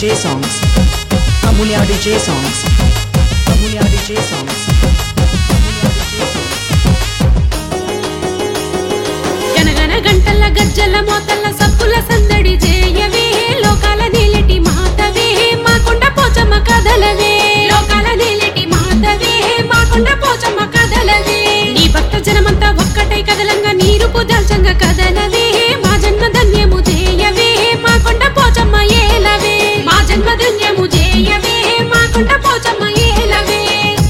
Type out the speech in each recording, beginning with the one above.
DJ songs. Amulya DJ songs. Amulya DJ songs. Amulya DJ songs. గనగన గంటల గజ్జల మోతల్ల సప్పుల సందడి చేయవే లోకాల నీలిటి మాతవే మా కొండ పోచమ్మ కదలవే లోకాల నీలిటి మాతవే మా కొండ పోచమ్మ కదలవే నీ భక్త జనమంతా ఒక్కటై కదలంగా నీరు పుదల్చంగా కదలవే మా జన్మ ధన్యము చేయవే మా కొండ పోచమ్మ ఏలవే మా జన్మ ధన్యము చేయవే మా కొండ Pochamma ఏలవే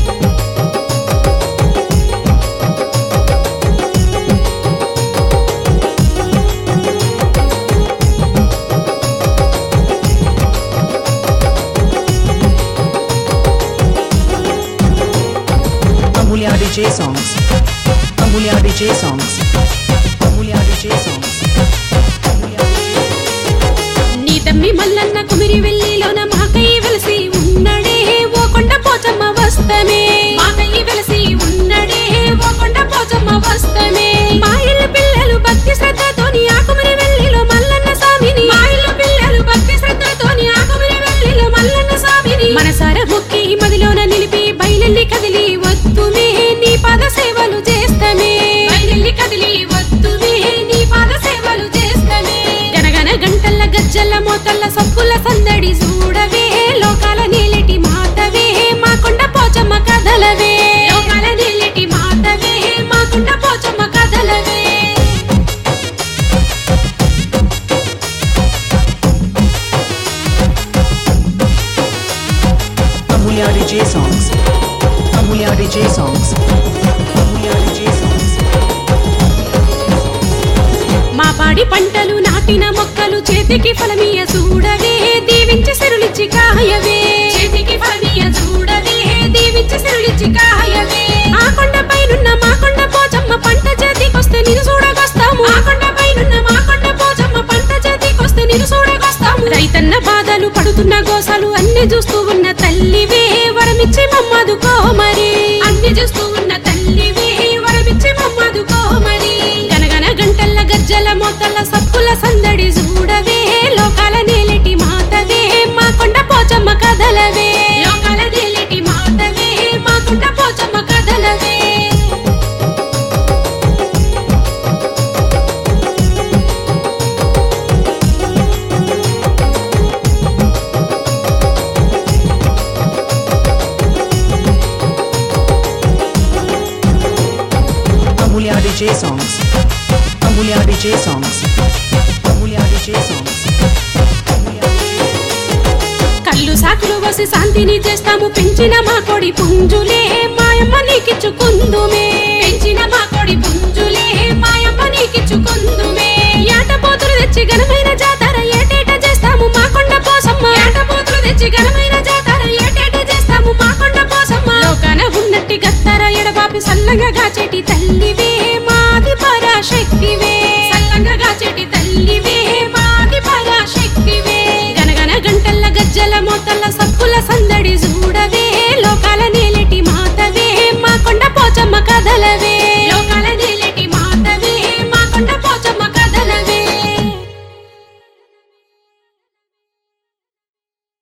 Amulya DJ songs. Amulya DJ songs. Amulya DJ songs. Amulya DJ songs. నీ తమ్మి మల్లన్న కుమిరి వెల్లిలోన మాకై వెలసి ఉన్నడే ఓ కొండ పోచమ్మ వస్తమే మాకై వెలసి ఉన్నడే ఓ కొండ పోచమ్మ వస్తమే మా ఇల్లు పిల్లలు భక్తి శ్రద్ధతోని ఆ కుమిరి వెల్లిలో మల్లన్న స్వామిని మా ఇల్లు పిల్లలు భక్తి శ్రద్ధతోని ఆ కుమిరి వెల్లిలో మల్లన్న స్వామిని మనసార మొక్కి మదిలోన నిలిపి బయలెల్లి కదిలి వత్తుమే నీ పాద సేవలు చేస్తమే బయలెల్లి కదిలి వత్తుమే నీ పాద సేవలు చేస్తమే గనగన గంటల్ల గజ్జల్ల మోతల్ల సప్పుల సందడి చూడవే లోకాల నీలిటి మాతవే మా కొండ పోచమ్మ కదలవే లోకాల నీలిటి మాతవే మా కొండ Pochamma కదలవే Amulya DJ songs. Amulya DJ songs. Amulya DJ songs. మా పాడి పంటలు నాటిన మొక్కలు చేతికి ఫలమియ చూడవే దీవించి సిరులిచ్చి కాయవే చేతికి ఫలమియ చూడవే దీవించి సిరులిచ్చి కాయవే ఆ కొండ పైనున్న మా కొండ పోచమ్మ పంట చేతికొస్తే నిన్ను చూడగొస్తాము ఆ కొండ పైనున్న మా కొండ పోచమ్మ పంట చేతికొస్తే నిన్ను చూడగొస్తాము రైతన్న బాధలు పడుతున్న గోసలు అన్ని చూస్తూ ఉన్న తల్లివే వరమిచ్చి మమ్మదుకో మరి అన్ని చూస్తూ ఉన్న తల్లివే వరమిచ్చి మమ్మదుకో మరి గనగన గంటల్ల గజ్జల మోతల్ల సప్పుల సందడి చూడవే లోకాల నేలిటి మాతవే మా కొండ పోచమ్మ కదలవే లోకాల నేలిటి మాతవే మా కొండ Pochamma కదలవే Amulya DJ songs. Amulya DJ songs. Amulya DJ songs. Amulya DJ songs. కళ్ళు సాకులు వసి శాంతిని చేస్తాము పెంచిన మా కొడి పుంజులే మాయమ్మ